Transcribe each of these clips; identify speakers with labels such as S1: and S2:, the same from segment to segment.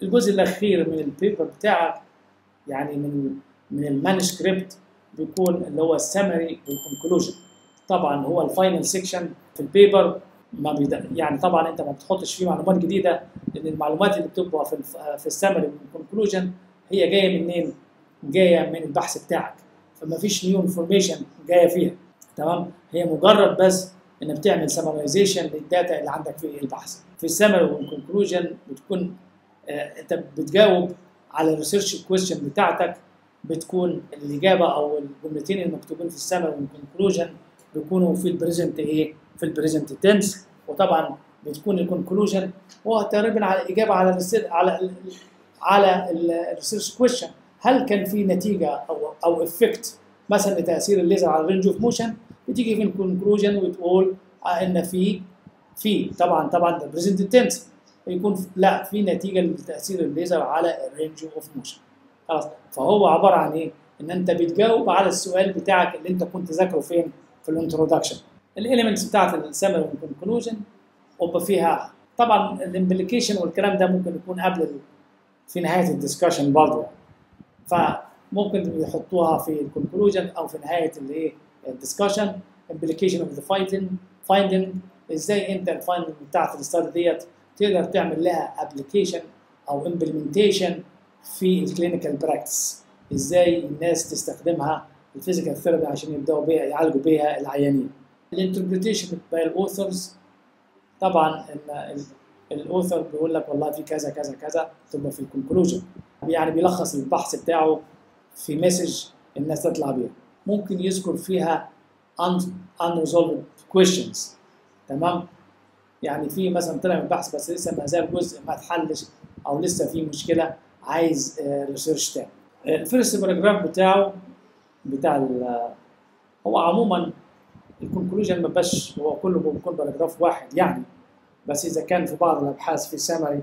S1: الجزء الاخير من البيبر بتاعك يعني من من المانuscript بيكون اللي هو السمري والكونكلوجن طبعا هو الفاينل سيكشن في البيبر ما بيد... يعني طبعا انت ما بتحطش فيه معلومات جديده لان المعلومات اللي بتبقى في الف... في السمري والكونكلوجن هي جايه منين؟ جايه من البحث بتاعك فما فيش نيو انفورميشن جايه فيها تمام هي مجرد بس انك بتعمل سمرايزيشن للداتا اللي عندك في البحث في السمري والكونكلوجن بتكون آه انت بتجاوب على الريسيرش كويستشن بتاعتك بتكون الاجابه او الجملتين المكتوبين في السمري والكونكلوجن بيكونوا في البريزنت ايه في البريزنت تنس وطبعا بتكون الكونكلوجن هو تقريبا على الاجابه على الرسل على ال على الريسيرش كويشن هل كان في نتيجه او او افكت مثلا لتاثير الليزر على الرينج اوف موشن بتيجي في الكونكلوجن وتقول ان في في طبعا طبعا ده بريزنت تنس يكون لا في نتيجه لتاثير الليزر على الرينج اوف موشن خلاص فهو عباره عن ايه؟ ان انت بتجاوب على السؤال بتاعك اللي انت كنت ذاكره فين؟ في الانترودكشن الاليمنتس بتاعت السمري والكونكلوجن وبقى فيها طبعا الامبليكيشن والكلام ده ممكن يكون قبل ال... في نهايه الدسكشن برضه فممكن يحطوها في الكونكلوجن او في نهايه الايه الدسكشن امبليكيشن اوف ذا فايندنج فايندنج ازاي انت الفايندنج بتاعت الستادي ديت تقدر تعمل لها ابلكيشن او امبلمنتيشن في الكلينيكال براكتس ازاي الناس تستخدمها الفيزيكال ثيرابي عشان يبداوا بيها يعالجوا بيها العيانين الانتربريتيشن باي الاوثرز طبعا ان الاوثر بيقول لك والله في كذا كذا كذا ثم في الكونكلوجن يعني بيلخص البحث بتاعه في مسج الناس تطلع بيها ممكن يذكر فيها unresolved questions تمام يعني في مثلا طلع من البحث بس لسه ما زال جزء ما اتحلش او لسه في مشكله عايز ريسيرش تاني الفيرست باراجراف بتاعه بتاع هو عموما الكونكلوجن ما بقاش هو كله بيكون باراجراف واحد يعني بس اذا كان في بعض الابحاث في سمري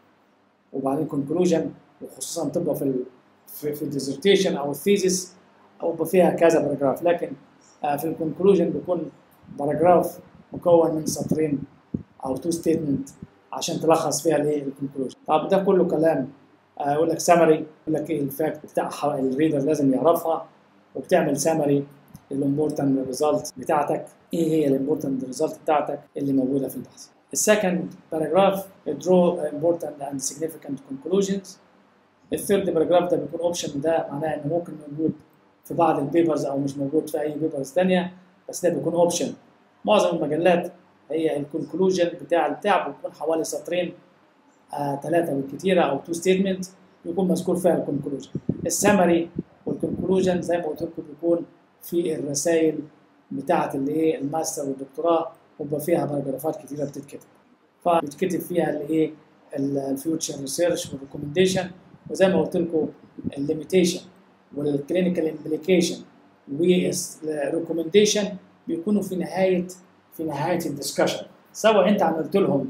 S1: وبعدين كونكلوجن وخصوصا تبقى في ال في, في الديزرتيشن او الثيزيس او فيها كذا باراجراف لكن في الكونكلوجن بيكون باراجراف مكون من سطرين او تو ستيتمنت عشان تلخص فيها الايه الكونكلوجن طب ده كله كلام يقول لك سمري يقول لك ايه الفاكت بتاعها الريدر لازم يعرفها وبتعمل سمري الامبورتنت ريزلت بتاعتك ايه هي الامبورتنت ريزلت بتاعتك اللي موجوده في البحث السكند باراجراف draw important and significant conclusions الثيرد باراجراف ده بيكون اوبشن ده معناه انه ممكن موجود في بعض البيبرز او مش موجود في اي بيبرز ثانيه بس ده بيكون اوبشن معظم المجلات هي الكونكلوجن بتاع بتاع بيكون حوالي سطرين آه ثلاثه بالكثيره او تو ستيتمنت بيكون مذكور فيها الكونكلوجن السمري والكونكلوجن زي ما قلت لكم بيكون في الرسائل بتاعه الايه الماستر والدكتوراه وبقى فيها باراجرافات كتيره بتتكتب فبتكتب فيها الايه الفيوتشر ريسيرش والريكومنديشن وزي ما قلت لكم الليميتيشن والكلينيكال امبليكيشن والريكومنديشن بيكونوا في نهايه في نهايه الدسكشن سواء انت عملت لهم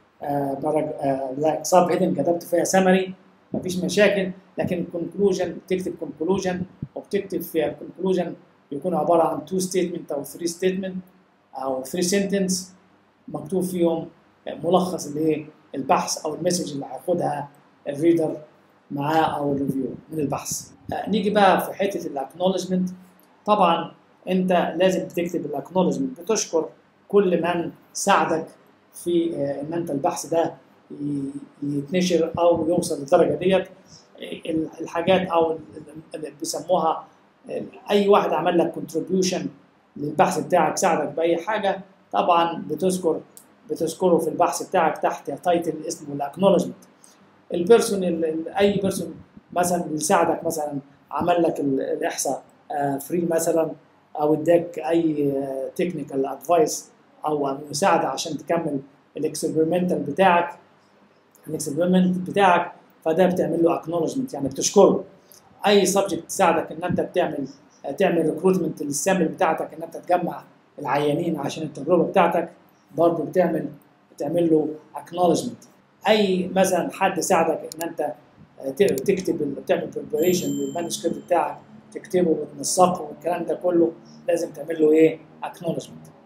S1: آه سب هيدنج كتبت فيها سمري مفيش مشاكل لكن الكونكلوجن بتكتب كونكلوجن وبتكتب فيها الكونكلوجن بيكون عباره عن تو ستيتمنت او ثري ستيتمنت او ثري سنتنس مكتوب فيهم ملخص الايه البحث او المسج اللي هياخدها الريدر معاه او الريفيو من البحث آه نيجي بقى في حته الاكنولجمنت طبعا انت لازم تكتب الاكنولجمنت بتشكر كل من ساعدك في آه ان انت البحث ده يتنشر او يوصل للدرجه ديت الحاجات او اللي بيسموها اي واحد عمل لك كونتريبيوشن للبحث بتاعك ساعدك باي حاجه طبعا بتذكر بتذكره في البحث بتاعك تحت تايتل اسمه الاكنولجمنت البيرسون اي بيرسون مثلا بيساعدك مثلا عمل لك الاحصاء فري مثلا او اداك اي تكنيكال ادفايس او مساعده عشان تكمل الاكسبيرمنتال بتاعك الاكسبيرمنت بتاعك فده بتعمل له اكنولجمنت يعني بتشكره اي سبجكت تساعدك ان انت بتعمل تعمل ريكروتمنت للسامبل بتاعتك ان انت تجمع العيانين عشان التجربه بتاعتك برضه بتعمل بتعمل له اكنولجمنت اي مثلا حد ساعدك ان انت تكتب تعمل بريبريشن للمانuscript بتاعك تكتبه وتنسقه والكلام ده كله لازم تعمل له ايه اكنولجمنت